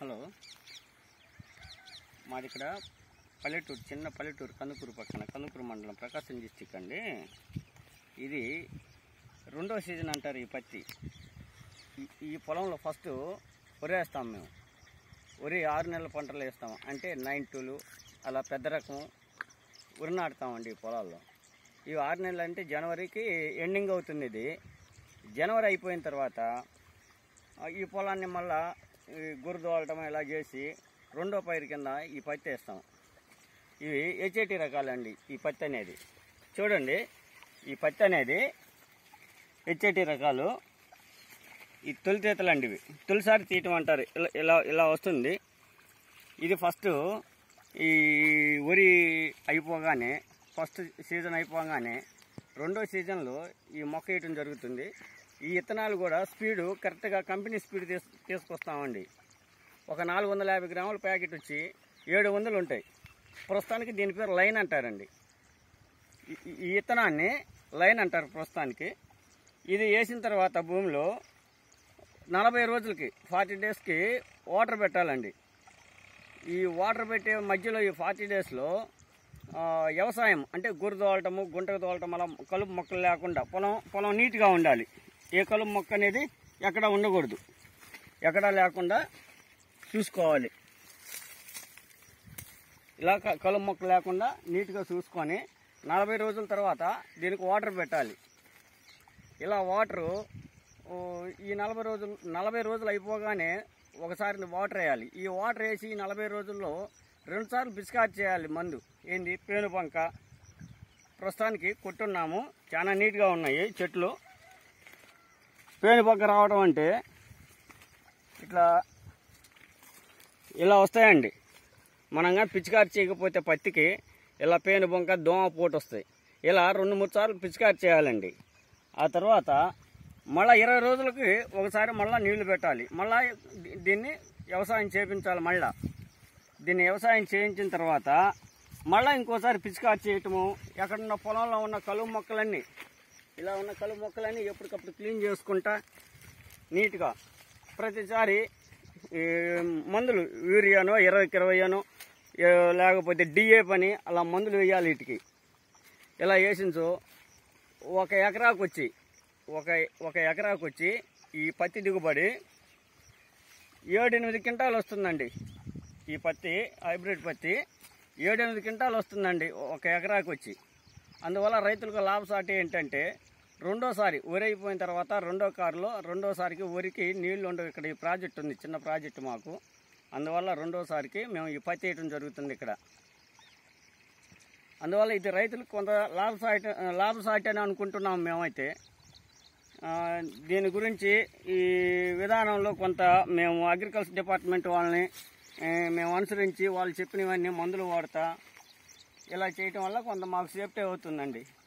hello మాది ఇక్కడ పల్లెటూరు చిన్న పల్లెటూరు కందుకూరు పక్కన కందుకూరు మండలం ప్రకాశం డిస్టిక్ అండి ఇది రెండో సీజన్ అంటారు ఈ పత్తి ఈ- ఈ పొలంలో ఫస్ట్ వరి వేస్తాం మేము వరి ఆరు నెలల పంటలు వేస్తాం అంటే నైన్ టూలు అలా పెద్ద రకం వరి నాటుతామండి ఈ పొలాల్లో ఇవి ఆరు నెలలు అంటే జనవరికి ఎండింగ్ అవుతుంది ఇది జనవరి అయిపోయిన తర్వాత ఆ, ఈ పొలాన్ని మళ్ళా ఈ గురు దోలటం ఇలా చేసి రెండో పైరు కింద ఈ పత్తి వేస్తాం ఇవి హెచ్ఐటి రకాలండి ఈ పత్తి అనేది చూడండి ఈ పత్తి అనేది హెచ్ఐటి రకాలు ఈ తొలి తీతలండి ఇవి తొలిసారి తీయటం అంటారు ఇలా ఇలా ఇలా వస్తుంది ఇది ఫస్ట్ ఈ వరి అయిపోగానే ఫస్ట్ సీజన్ అయిపోగానే రెండో సీజన్లో ఈ మొక్క వేయటం జరుగుతుంది ఈ విత్తనాలు కూడా స్పీడు కరెక్ట్గా కంపెనీ స్పీడ్ తీసు తీసుకొస్తామండి ఒక నాలుగు వందల యాభై గ్రాముల ప్యాకెట్ వచ్చి ఏడు వందలు ఉంటాయి ప్రస్తుతానికి దీని పేరు లైన్ అంటారండి ఈ- ఈ- ఈ విత్తనాన్ని లైన్ అంటారు ప్రస్తుతానికి ఇది వేసిన తర్వాత భూమిలో నలభై రోజులకి ఫార్టీ డేస్కి వాటర్ పెట్టాలండి ఈ వాటర్ పెట్టే మధ్యలో ఈ ఫార్టీ డేస్లో వ్యవసాయం అంటే గురి తోలటము గుంటకు తోలటం అలా కలుపు మొక్కలు లేకుండా పొలం పొలం నీట్గా ఉండాలి ఏ కలుపు మొక్క అనేది ఎక్కడ ఉండకూడదు ఎక్కడ లేకుండా చూసుకోవాలి ఇలా క- కలుపు మొక్క లేకుండా నీట్గా చూసుకొని నలభై రోజుల తర్వాత దీనికి వాటర్ పెట్టాలి ఇలా వాటరు ఓ, ఈ నలభై రోజులు నలభై రోజులు అయిపోగానే ఒకసారి వాటర్ వేయాలి ఈ వాటర్ వేసి ఈ నలభై రోజుల్లో రెండుసార్లు పిచికారి చేయాలి మందు ఏంది పేను బంక ప్రస్తుతానికి కొట్టున్నాము చాలా నీట్గా ఉన్నాయి చెట్లు పేను బంక రావడం అంటే ఇట్లా ఇలా వస్తాయండి మనంగా పిచికారి చేయకపోతే పత్తికి ఇలా పేను బొంక దోమ పోటు వస్తాయి ఇలా రెండు మూడు సార్లు పిచికారి చేయాలండి ఆ తర్వాత మళ్ళీ ఇరవై రోజులకి ఒకసారి మళ్ళీ నీళ్లు పెట్టాలి మళ్ళీ దీన్ని వ్యవసాయం చేయించాలి మళ్ళా దీన్ని వ్యవసాయం చేయించిన తర్వాత మళ్ళీ ఇంకోసారి పిచికారి చేయటము ఎక్కడున్న పొలంలో ఉన్న కలుపు మొక్కలన్నీ ఇలా ఉన్న కలుపు మొక్కలన్నీ ఎప్పటికప్పుడు క్లీన్ చేసుకుంటా నీట్గా ప్రతిసారి ఈ మందులు యూరియానో ఇరవైకి ఇరవైనో లేకపోతే డిఏ పని అలా మందులు వేయాలి వీటికి ఇలా వేసించో ఒక ఎకరాకు వచ్చి ఒక ఒక ఎకరాకు వచ్చి ఈ పత్తి దిగుబడి ఏడెనిమిది క్వింటాలు వస్తుందండి ఈ పత్తి హైబ్రిడ్ పత్తి ఏడెనిమిది క్వింటాలు వస్తుందండి ఒక ఎకరాకు వచ్చి అందువల్ల రైతులకు లాభసాటి ఏంటంటే రెండోసారి వరి అయిపోయిన తర్వాత రెండో కారులో రెండోసారికి వరికి నీళ్లు ఉండవు ఇక్కడ ఈ ప్రాజెక్ట్ ఉంది చిన్న ప్రాజెక్ట్ మాకు అందువల్ల రెండోసారికి మేము ఈ పత్తి వేయటం జరుగుతుంది ఇక్కడ అందువల్ల ఇది రైతులకు కొంత లాభసాటి లాభసాటి అని అనుకుంటున్నాం మేమైతే ఆ, దీని గురించి ఈ విధానంలో కొంత మేము అగ్రికల్చర్ డిపార్ట్మెంట్ వాళ్ళని ఏ, మేము అనుసరించి వాళ్ళు చెప్పినవన్నీ మందులు వాడతా ఇలా చేయటం వల్ల కొంత మాకు సేఫ్టీ అవుతుందండి